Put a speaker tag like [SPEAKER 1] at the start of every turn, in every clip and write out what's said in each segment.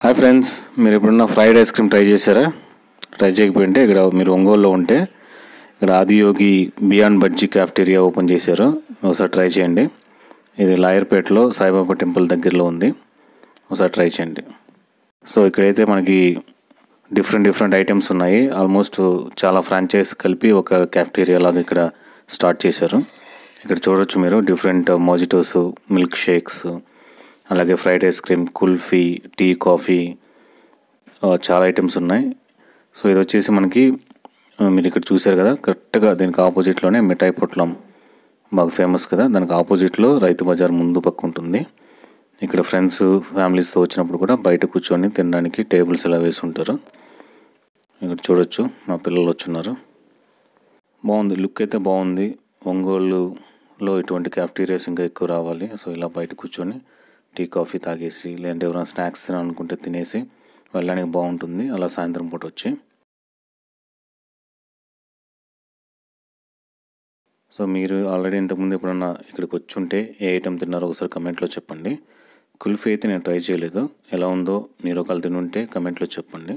[SPEAKER 1] hi friends మీరు ఎప్పుడన్నా fried ice cream try చేశారా ట్రై చేయకపోయింటే ఇక్కడ మీరు ఒంగోలులో ఉంటే ఇక్కడ Adiyogi beyond bajji cafeteria open చేశారు ఒకసారి ట్రై చేయండి ఇది లాయర్పేటలో సాయిబాబా టెంపుల్ దగ్గరలో ఉంది ఒకసారి ట్రై చేయండి సో ఇక్కడైతే మనకి డిఫరెంట్ డిఫరెంట్ ఐటమ్స్ ఉన్నాయి ఆల్మోస్ట్ చాలా ఫ్రాంచైజ్ కలిపి ఒక క్యాఫ్టేరియా లాగా ఇక్కడ స్టార్ట్ చేశారు ఇక్కడ చూడొచ్చు మీరు డిఫరెంట్ మోజిటోస్ మిల్క్ షేక్స్ అలాగే fried ice cream kulfi tea coffee ఆ, చాలా ఐటమ్స్ ఉన్నాయి సో ఇది వచ్చేసి మనకి ఆ, మీరు ఇక్కడ చూశారు కదా కరెక్ట్గా దీనికి ఆపోజిట్లోనే మిఠాయి పొట్లం బాగా ఫేమస్ కదా దానికి ఆపోజిట్లో రైతు బజార్ ముందు పక్క ఉంటుంది ఇక్కడ ఫ్రెండ్స్ ఫ్యామిలీస్తో వచ్చినప్పుడు కూడా బయట కూర్చొని తినడానికి టేబుల్స్ ఇలా వేసి ఉంటారు ఇక్కడ చూడొచ్చు మా పిల్లలు వచ్చున్నారు బాగుంది లుక్ అయితే బాగుంది ఒంగోలులో ఇటువంటి క్యాఫ్టీరియాస్ ఇంకా ఎక్కువ రావాలి సో ఇలా బయట కూర్చొని టీ కాఫీ తాగేసి లేదంటే ఎవరైనా స్నాక్స్ తినాలనుకుంటే తినేసి వెళ్ళడానికి బాగుంటుంది అలా సాయంత్రం పూట వచ్చి సో మీరు ఆల్రెడీ ఇంతకుముందు ఎప్పుడన్నా ఇక్కడికి వచ్చి ఉంటే ఏ ఐటెం తిన్నారో ఒకసారి కమెంట్లో చెప్పండి కుల్ఫీ అయితే నేను ట్రై చేయలేదు ఎలా ఉందో మీరు ఒకవేళ తిని ఉంటే కమెంట్లో చెప్పండి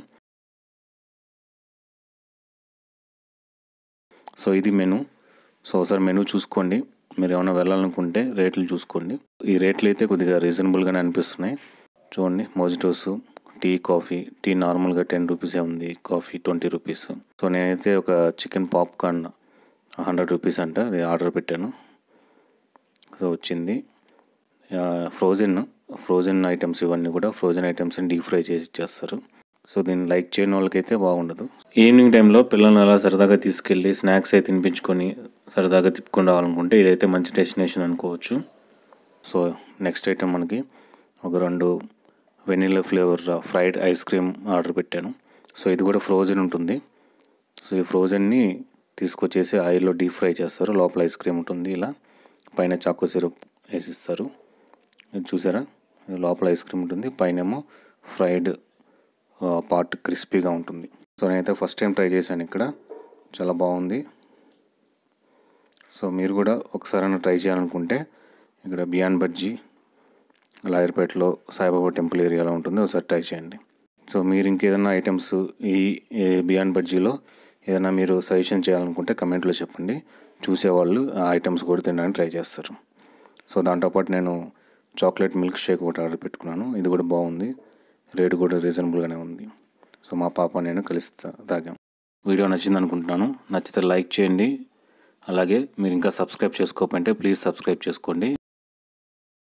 [SPEAKER 1] సో ఇది మెను సో ఒకసారి మెను చూసుకోండి మీరు ఏమైనా వెళ్ళాలనుకుంటే రేట్లు చూసుకోండి ఈ రేట్లు అయితే కొద్దిగా రీజనబుల్గానే అనిపిస్తున్నాయి చూడండి మోజిటోస్ టీ కాఫీ టీ నార్మల్గా టెన్ రూపీసే ఉంది కాఫీ ట్వంటీ రూపీస్ సో నేనైతే ఒక చికెన్ పాప్కార్న్ హండ్రెడ్ రూపీస్ అంట అది ఆర్డర్ పెట్టాను సో వచ్చింది ఫ్రోజన్ ఫ్రోజన్ ఐటమ్స్ ఇవన్నీ కూడా ఫ్రోజన్ ఐటమ్స్ని డీప్ ఫ్రై చేసి ఇచ్చేస్తారు సో దీన్ని లైక్ చేయని వాళ్ళకైతే బాగుండదు ఈవినింగ్ టైంలో పిల్లల్ని అలా సరదాగా తీసుకెళ్ళి స్నాక్స్ అయితే తినిపించుకొని సరదాగా తిప్పుకొని రావాలనుకుంటే ఇదైతే మంచి డెస్టినేషన్ అనుకోవచ్చు సో నెక్స్ట్ ఐటమ్ మనకి ఒక రెండు vanilla flavour fried ice cream order పెట్టాను సో ఇది కూడా ఫ్రోజన్ ఉంటుంది సో ఈ ఫ్రోజన్ని తీసుకొచ్చేసి ఆయిల్లో డీప్ ఫ్రై చేస్తారు లోపల ఐస్ క్రీమ్ ఉంటుంది ఇలా పైన చాకో సిరప్ వేసిస్తారు ఇది చూసారా ఇది లోపల ఐస్ క్రీమ్ ఉంటుంది పైన ఏమో ఫ్రైడ్ పార్ట్ క్రిస్పీగా ఉంటుంది సో నేనైతే ఫస్ట్ టైం ట్రై చేశాను ఇక్కడ చాలా బాగుంది సో మీరు కూడా ఒకసారైనా ట్రై చేయాలనుకుంటే ఇక్కడ బియాండ్ బజ్జీ లాయర్పేటలో సాయిబాబా టెంపుల్ ఏరియాలో ఉంటుంది ఒకసారి ట్రై చేయండి సో మీరు ఇంకేదైనా ఐటమ్స్ ఈ ఈ బియాండ్ బజ్జీలో ఏదైనా మీరు సజెషన్ చేయాలనుకుంటే కమెంట్లో చెప్పండి చూసేవాళ్ళు ఆ ఐటమ్స్ కూడా తినడానికి ట్రై చేస్తారు సో దాంతోపాటు నేను చాక్లెట్ మిల్క్ షేక్ ఒకటి ఆర్డర్ పెట్టుకున్నాను ఇది కూడా బాగుంది రేటు కూడా రీజనబుల్గానే ఉంది సో మా పాప నేను కలిసి తా- తాగాం వీడియో నచ్చింది అనుకుంటున్నాను నచ్చితే లైక్ చేయండి అలాగే మీరు ఇంకా సబ్స్క్రైబ్ చేసుకోకపోతే ప్లీజ్ సబ్స్క్రైబ్ చేసుకోండి